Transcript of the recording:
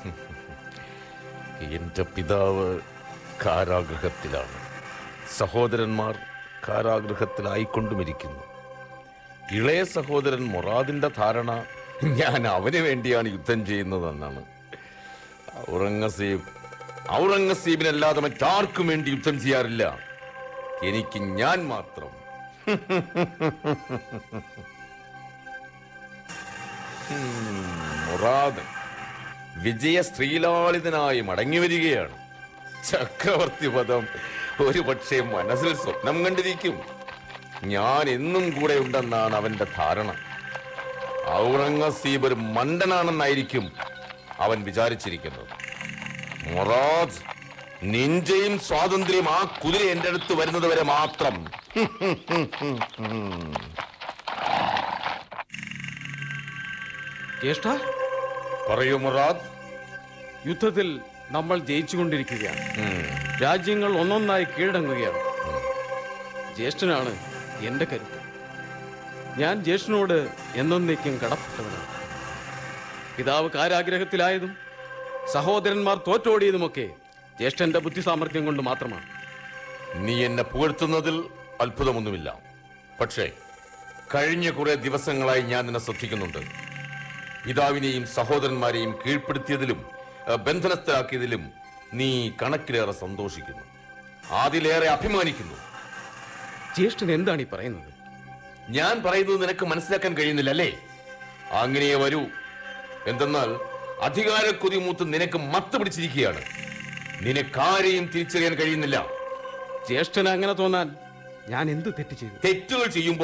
എന്റെ പിതാവ് കാരാഗൃഹത്തിലാണ് സഹോദരന്മാർ കാരാഗൃഹത്തിലായിക്കൊണ്ടുമിരിക്കുന്നു ഇളയ സഹോദരൻ മൊറാദിന്റെ ധാരണ ഞാൻ അവന് വേണ്ടിയാണ് യുദ്ധം ചെയ്യുന്നതെന്നാണ് ഔറംഗസീബ് ഔറംഗസീബിനല്ലാതെ മറ്റാർക്കും വേണ്ടി യുദ്ധം ചെയ്യാറില്ല എനിക്ക് ഞാൻ മാത്രം ഹും, മുറാദ് വിജയ സ്ത്രീലാളിതനായി മടങ്ങി വരികയാണ് ചക്രവർത്തി പദം ഒരു പക്ഷേ മനസ്സിൽ സ്വപ്നം കണ്ടിരിക്കും ഞാൻ എന്നും കൂടെ ഉണ്ടെന്നാണ് അവന്റെ ധാരണ ഔറംഗസീബ് ഒരു മണ്ടനാണെന്നായിരിക്കും അവൻ വിചാരിച്ചിരിക്കുന്നത് മൊറാദ് നിന്റെയും സ്വാതന്ത്ര്യം ആ കുതിര എന്റെ അടുത്ത് വരുന്നത് വരെ മാത്രം ജ്യേഷ്ഠ പറയൂ മൊറാദ് യുദ്ധത്തിൽ നമ്മൾ ജയിച്ചുകൊണ്ടിരിക്കുകയാണ് ഉം. രാജ്യങ്ങൾ ഒന്നൊന്നായി കീഴടങ്ങുകയാണ് ജ്യേഷ്ഠനാണ് എന്റെ കരുത്ത് ഞാൻ ജ്യേഷ്ഠനോട് എന്നേക്കും കടപ്പെട്ടവനാണ് പിതാവ് കാരാഗ്രഹത്തിലായതും സഹോദരന്മാർ തോറ്റോടിയതുമൊക്കെ ജ്യേഷ്ഠന്റെ ബുദ്ധി സാമർഥ്യം കൊണ്ട് മാത്രമാണ് നീ എന്നെ പുകഴ്ത്തുന്നതിൽ അത്ഭുതമൊന്നുമില്ല പക്ഷേ കഴിഞ്ഞ കുറെ ദിവസങ്ങളായി ഞാൻ നിന്നെ ശ്രദ്ധിക്കുന്നുണ്ട് പിതാവിനെയും സഹോദരന്മാരെയും കീഴ്പ്പെടുത്തിയതിലും അഹ്, ബന്ധനസ്ഥരാക്കിയതിലും നീ കണക്കിലേറെ സന്തോഷിക്കുന്നു അതിലേറെ അഭിമാനിക്കുന്നു ജ്യേഷ്ഠൻ എന്താണ് ഈ പറയുന്നത് ഞാൻ പറയുന്നത് നിനക്ക് മനസ്സിലാക്കാൻ കഴിയുന്നില്ല അല്ലേ അങ്ങനെയേ വരൂ എന്തെന്നാൽ അധികാരക്കൊതി മൂത്ത് നിനക്ക് മത്ത് പിടിച്ചിരിക്കുകയാണ് നിനക്കാരെയും തിരിച്ചറിയാൻ കഴിയുന്നില്ല ജ്യേഷ്ഠന് അങ്ങനെ തോന്നാൻ ഞാൻ എന്ത് തെറ്റ് ചെയ്തു തെറ്റുകൾ ചെയ്യുമ്പോൾ